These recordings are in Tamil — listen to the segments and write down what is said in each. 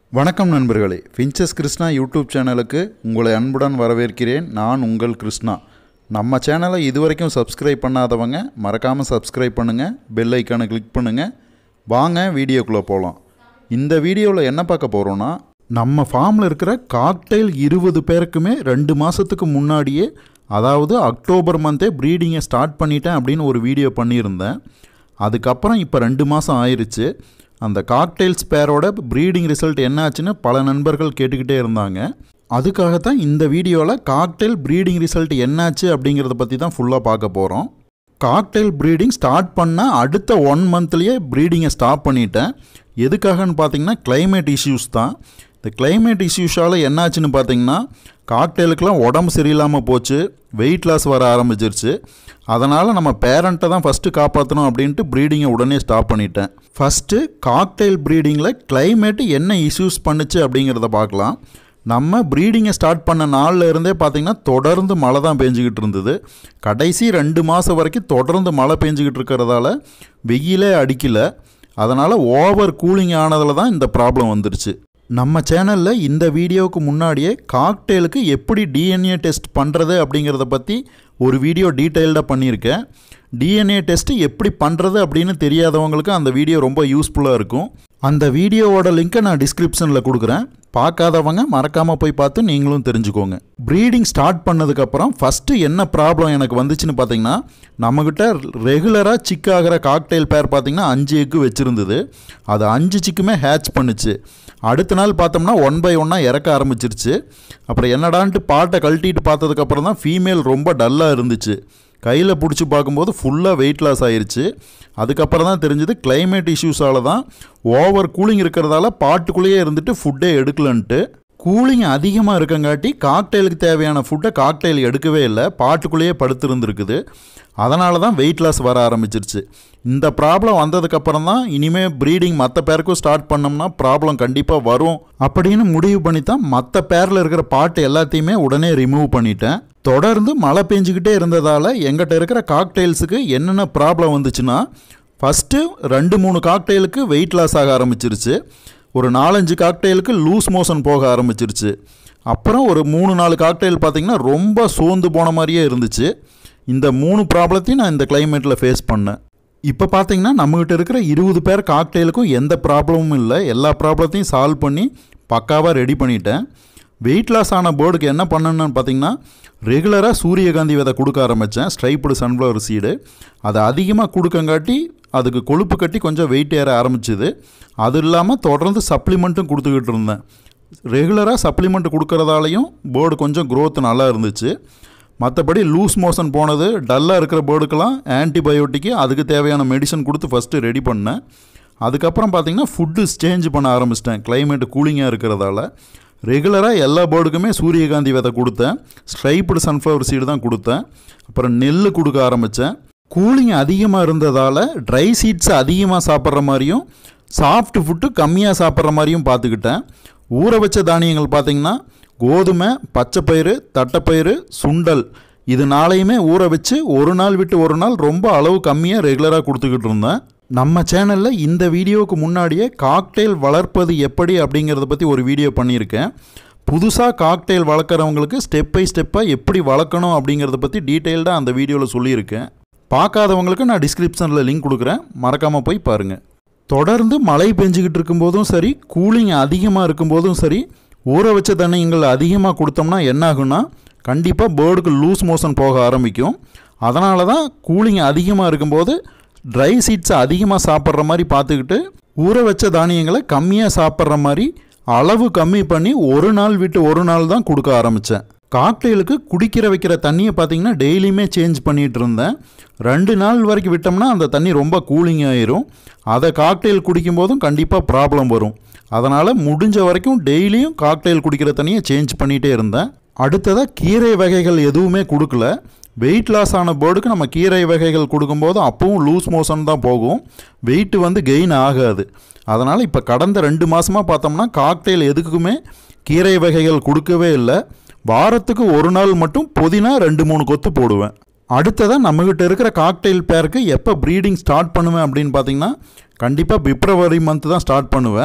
வணக்கம் நண்பர்களே ஃபின்ச்சஸ் கிருஷ்ணா யூடியூப் சேனலுக்கு உங்களை அன்புடன் வரவேற்கிறேன் நான் உங்கள் கிருஷ்ணா நம்ம சேனலை இதுவரைக்கும் சப்ஸ்கிரைப் பண்ணாதவங்க மறக்காமல் சப்ஸ்கிரைப் பண்ணுங்கள் பெல் ஐக்கானை கிளிக் பண்ணுங்கள் வாங்க வீடியோக்குள்ளே போகலாம் இந்த வீடியோவில் என்ன பார்க்க போகிறோன்னா நம்ம ஃபார்மில் இருக்கிற காக்டெயில் இருபது பேருக்குமே ரெண்டு மாதத்துக்கு முன்னாடியே அதாவது அக்டோபர் மந்தே ப்ரீடிங்கை ஸ்டார்ட் பண்ணிட்டேன் அப்படின்னு ஒரு வீடியோ பண்ணியிருந்தேன் அதுக்கப்புறம் இப்போ ரெண்டு மாதம் ஆயிருச்சு அந்த காக்டெயில்ஸ் பேரோட ப்ரீடிங் ரிசல்ட் என்னாச்சுன்னு பல நண்பர்கள் கேட்டுக்கிட்டே இருந்தாங்க அதுக்காகத்தான் இந்த வீடியோவில் காக்டெயில் ப்ரீடிங் ரிசல்ட் என்னாச்சு அப்படிங்கிறத பற்றி தான் ஃபுல்லாக பார்க்க போகிறோம் காக்டெயில் ப்ரீடிங் ஸ்டார்ட் பண்ண அடுத்த ஒன் மந்த்லேயே ப்ரீடிங்கை ஸ்டாப் பண்ணிட்டேன் எதுக்காகன்னு பார்த்தீங்கன்னா climate இஷ்யூஸ் தான் இந்த climate இஷ்யூஸால் என்னாச்சுன்னு பார்த்தீங்கன்னா காக்டெயிலுக்கெலாம் உடம்பு சரியில்லாமல் போச்சு வெயிட் லாஸ் வர ஆரம்பிச்சிருச்சு அதனால் நம்ம பேரண்ட்டை தான் ஃபஸ்ட்டு காப்பாற்றணும் அப்படின்ட்டு ப்ரீடிங்கை உடனே ஸ்டாப் பண்ணிட்டேன் ஃபஸ்ட்டு காக்டெயில் ப்ரீடிங்கில் climate என்ன இஷ்யூஸ் பண்ணுச்சு அப்படிங்கிறத பார்க்கலாம் நம்ம ப்ரீடிங்கை ஸ்டார்ட் பண்ண நாளில் இருந்தே பார்த்திங்கன்னா தொடர்ந்து மழை தான் பெஞ்சிக்கிட்டு இருந்தது கடைசி ரெண்டு மாதம் வரைக்கும் தொடர்ந்து மழை பெஞ்சிக்கிட்டு இருக்கிறதால வெயிலே அடிக்கல அதனால் ஓவர் கூலிங் ஆனதில் தான் இந்த ப்ராப்ளம் வந்துருச்சு நம்ம சேனலில் இந்த வீடியோவுக்கு முன்னாடியே காக்டெயிலுக்கு எப்படி டிஎன்ஏ டெஸ்ட் பண்ணுறது அப்படிங்கிறத பற்றி ஒரு வீடியோ டீட்டெயில்டாக பண்ணியிருக்கேன் டிஎன்ஏ டெஸ்ட்டு எப்படி பண்ணுறது அப்படின்னு தெரியாதவங்களுக்கு அந்த வீடியோ ரொம்ப யூஸ்ஃபுல்லாக இருக்கும் அந்த வீடியோவோட லிங்க்கை நான் டிஸ்கிரிப்ஷனில் கொடுக்குறேன் பார்க்காதவங்க மறக்காமல் போய் பார்த்து நீங்களும் தெரிஞ்சுக்கோங்க ப்ரீடிங் ஸ்டார்ட் பண்ணதுக்கப்புறம் ஃபஸ்ட்டு என்ன ப்ராப்ளம் எனக்கு வந்துச்சுன்னு பார்த்தீங்கன்னா நம்மக்கிட்ட ரெகுலராக சிக் ஆகிற காக்டெயில் பேர் பார்த்தீங்கன்னா அஞ்சு எக்கு வச்சுருந்தது அது அஞ்சு சிக்குமே ஹேட்ச் பண்ணுச்சு அடுத்த நாள் பார்த்தோம்னா ஒன் பை ஒன்னாக இறக்க ஆரம்பிச்சிருச்சு அப்புறம் என்னடான்ட்டு பாட்டை கழட்டிட்டு பார்த்ததுக்கப்புறம் தான் ஃபீமேல் ரொம்ப டல்லாக இருந்துச்சு கையில் பிடிச்சி பார்க்கும்போது ஃபுல்லாக வெயிட் லாஸ் ஆயிருச்சு அதுக்கப்புறம் தான் தெரிஞ்சது climate இஷ்யூஸால தான் ஓவர் கூலிங் இருக்கிறதால பாட்டுக்குள்ளேயே இருந்துட்டு ஃபுட்டே எடுக்கலன்ட்டு கூலிங் அதிகமாக இருக்கங்காட்டி காக்டெயிலுக்கு தேவையான ஃபுட்டை காக்டெயில் எடுக்கவே இல்லை பாட்டுக்குள்ளேயே படுத்திருந்துருக்குது அதனால தான் வெயிட் லாஸ் வர ஆரம்பிச்சிருச்சு இந்த ப்ராப்ளம் வந்ததுக்கப்புறம் தான் இனிமேல் ப்ரீடிங் மற்ற பேருக்கும் ஸ்டார்ட் பண்ணோம்னா ப்ராப்ளம் கண்டிப்பாக வரும் அப்படின்னு முடிவு பண்ணி தான் மற்ற பேரில் இருக்கிற பாட்டு எல்லாத்தையுமே உடனே ரிமூவ் பண்ணிட்டேன் தொடர்ந்து மழை பெஞ்சிக்கிட்டே இருந்ததால் எங்கிட்ட இருக்கிற காக்டெயில்ஸுக்கு என்னென்ன ப்ராப்ளம் வந்துச்சுன்னா ஃபஸ்ட்டு ரெண்டு மூணு காக்டெயிலுக்கு வெயிட் லாஸ் ஆக ஆரம்பிச்சிருச்சு ஒரு நாலஞ்சு காக்டெயிலுக்கு லூஸ் மோஷன் போக ஆரம்பிச்சிருச்சு அப்புறம் ஒரு மூணு நாலு காக்டெயில் பார்த்திங்கன்னா ரொம்ப சோர்ந்து போன மாதிரியே இருந்துச்சு இந்த மூணு ப்ராப்ளத்தையும் நான் இந்த கிளைமேட்டில் ஃபேஸ் பண்ணேன் இப்போ பார்த்தீங்கன்னா நம்மகிட்ட இருக்கிற இருபது பேர் காக்டெயிலுக்கும் எந்த ப்ராப்ளமும் இல்லை எல்லா ப்ராப்ளத்தையும் சால்வ் பண்ணி பக்காவாக ரெடி பண்ணிட்டேன் வெயிட் லாஸ் ஆன போர்டுக்கு என்ன பண்ணணும்னு பார்த்தீங்கன்னா ரெகுலராக சூரியகாந்தி விதை கொடுக்க ஆரம்பித்தேன் ஸ்ட்ரைப்டு சன்ஃப்ளவர் சீடு அதை அதிகமாக கொடுக்கங்காட்டி அதுக்கு கொழுப்பு கட்டி கொஞ்சம் வெயிட் ஏற ஆரம்பிச்சுது அது இல்லாமல் தொடர்ந்து சப்ளிமெண்ட்டும் கொடுத்துக்கிட்டு இருந்தேன் ரெகுலராக சப்ளிமெண்ட் கொடுக்கறதாலையும் போர்டு கொஞ்சம் growth நல்லா இருந்துச்சு மற்றபடி லூஸ் மோஷன் போனது டல்லாக இருக்கிற பேர்டுக்கெல்லாம் ஆன்டிபயோட்டிக்கு அதுக்கு தேவையான மெடிசன் கொடுத்து ஃபஸ்ட்டு ரெடி பண்ணேன் அதுக்கப்புறம் பார்த்தீங்கன்னா ஃபுட்டு சேஞ்ச் பண்ண ஆரம்பிச்சிட்டேன் climate கூலிங்காக இருக்கிறதால ரெகுலராக எல்லா பேர்டுக்குமே சூரியகாந்தி விதை கொடுத்தேன் ஸ்ட்ரைப்டு சன்ஃப்ளவர் சீடு தான் கொடுத்தேன் அப்புறம் நெல் கொடுக்க ஆரம்பித்தேன் கூலிங் அதிகமாக இருந்ததால் ட்ரை சீட்ஸ் அதிகமாக சாப்பிட்ற மாதிரியும் சாஃப்ட் ஃபுட்டு கம்மியாக சாப்பிட்ற மாதிரியும் பார்த்துக்கிட்டேன் ஊற வச்ச தானியங்கள் பார்த்திங்கன்னா கோதுமை பச்சைப்பயிறு தட்டைப்பயிறு சுண்டல் இது நாளையுமே ஊற வச்சு ஒரு நாள் விட்டு ஒரு நாள் ரொம்ப அளவு கம்மியாக ரெகுலராக கொடுத்துக்கிட்டு இருந்தேன் நம்ம சேனலில் இந்த வீடியோவுக்கு முன்னாடியே காக்டெயில் வளர்ப்பது எப்படி அப்படிங்கிறத பற்றி ஒரு வீடியோ பண்ணியிருக்கேன் புதுசாக காக்டெயில் வளர்க்குறவங்களுக்கு ஸ்டெப் பை ஸ்டெப்பாக எப்படி வளர்க்கணும் அப்படிங்கிறத பற்றி டீட்டெயில்டாக அந்த வீடியோவில் சொல்லியிருக்கேன் பார்க்காதவங்களுக்கு நான் டிஸ்கிரிப்ஷனில் லிங்க் கொடுக்குறேன் மறக்காமல் போய் பாருங்கள் தொடர்ந்து மழை பெஞ்சிக்கிட்டு இருக்கும்போதும் சரி கூலிங் அதிகமாக இருக்கும்போதும் சரி ஊற வச்ச தண்ணிங்கள் அதிகமாக கொடுத்தோம்னா என்ன ஆகும்னா கண்டிப்பாக பேர்டுக்கு லூஸ் மோஷன் போக ஆரம்பிக்கும் அதனால தான் கூலிங் அதிகமாக இருக்கும்போது ட்ரை சீட்ஸை அதிகமாக சாப்பிட்ற மாதிரி பார்த்துக்கிட்டு ஊற வச்ச தானியங்களை கம்மியாக சாப்பிட்ற மாதிரி அளவு கம்மி பண்ணி ஒரு நாள் விட்டு ஒரு நாள் தான் கொடுக்க ஆரம்பித்தேன் காக்டெயிலுக்கு குடிக்கிற வைக்கிற தண்ணியை பார்த்தீங்கன்னா டெய்லியுமே சேஞ்ச் பண்ணிகிட்டு இருந்தேன் ரெண்டு நாள் வரைக்கும் விட்டோம்னா அந்த தண்ணி ரொம்ப கூலிங் ஆயிரும் அதை காக்டெயில் குடிக்கும்போதும் கண்டிப்பாக ப்ராப்ளம் வரும் அதனால் முடிஞ்ச வரைக்கும் டெய்லியும் காக்டெயில் குடிக்கிற தண்ணியை சேஞ்ச் பண்ணிகிட்டே இருந்தேன் அடுத்ததாக கீரை வகைகள் எதுவுமே கொடுக்கல வெயிட் லாஸ் ஆன பேர்டுக்கு நம்ம கீரை வகைகள் கொடுக்கும்போது அப்பவும் லூஸ் மோஷன் தான் போகும் வெயிட் வந்து கெயின் ஆகாது அதனால் இப்போ கடந்த ரெண்டு மாதமாக பார்த்தோம்னா காக்டெயில் எதுக்குமே கீரை வகைகள் கொடுக்கவே இல்லை வாரத்துக்கு ஒரு நாள் மட்டும் புதினா ரெண்டு மூணு கொத்து போடுவேன் அடுத்ததாக நம்மக்கிட்ட இருக்கிற காக்டெயில் பேருக்கு எப்போ ப்ரீடிங் ஸ்டார்ட் பண்ணுவேன் அப்படின்னு பார்த்தீங்கன்னா கண்டிப்பாக பிப்ரவரி மந்த் தான் ஸ்டார்ட் பண்ணுவேன்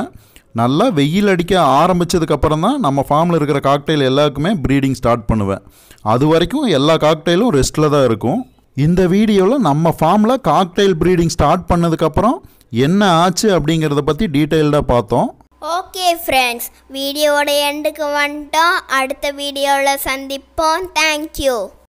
நல்லா வெயில் அடிக்க ஆரம்பித்ததுக்கப்புறம் தான் நம்ம ஃபார்மில் இருக்கிற காக்டெயில் எல்லாருக்குமே ப்ரீடிங் ஸ்டார்ட் பண்ணுவேன் அது வரைக்கும் எல்லா காக்டெயிலும் ரெஸ்ட்டில் தான் இருக்கும் இந்த வீடியோவில் நம்ம ஃபார்மில் காக்டெயில் ப்ரீடிங் ஸ்டார்ட் பண்ணதுக்கப்புறம் என்ன ஆச்சு அப்படிங்கிறத பற்றி டீட்டெயில்டாக பார்த்தோம் ஓகே ஃப்ரெண்ட்ஸ் வீடியோவோட எண்டுக்கு வந்துட்டோம் அடுத்த வீடியோவில் சந்திப்போம் தேங்க்யூ